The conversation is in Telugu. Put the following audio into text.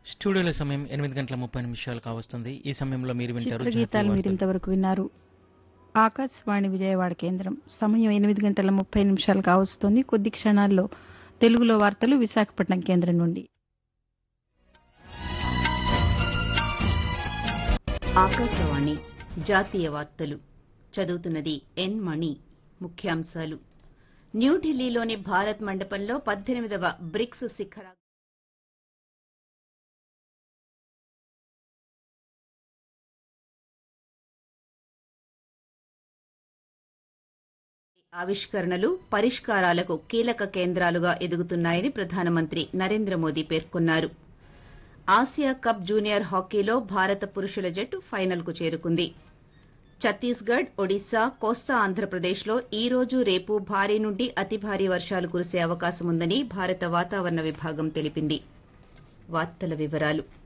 స్టూడియోలో సమయం ఎనిమిది గంటల ముప్పై నిమిషాలు కావస్తుంది ఈ సమయంలో మీరు వింటారు జాతీయ చిత్రగీతాలు మీరు వార్తలు. ఇంతవరకు విన్నారు ఆకాశవాణి విజయవాడ కేంద్రం సమయం ఎనిమిది గంటల ముప్పై నిమిషాలు కావస్తుంది కొద్ది క్షణాల్లో తెలుగులో వార్తలు విశాఖపట్నం కేంద్రం నుండి ఆకాశవాణి జాతీయ వార్తలు చదువుతున్నది ఎన్ మణి ముఖ్యాంశాలు న్యూఢిల్లీలోని భారత్ మండపంలో పద్దెనిమిదవ బ్రిక్స్ శిఖర ఆవిష్కరణలు పరిష్కారాలకు కీలక కేంద్రాలుగా ఎదుగుతున్నాయని ప్రధానమంత్రి నరేంద్ర మోదీ పేర్కొన్నారు ఆసియా కప్ జూనియర్ హాకీలో భారత పురుషుల జట్టు ఫైనల్కు చేరుకుంది ఛత్తీస్గఢ్ ఒడిశా కోస్తా ఆంధ్రప్రదేశ్లో ఈ రోజు రేపు భారీ నుండి అతి భారీ వర్షాలు కురిసే అవకాశం ఉందని భారత వాతావరణ విభాగం తెలిపింది వార్తల వివరాలు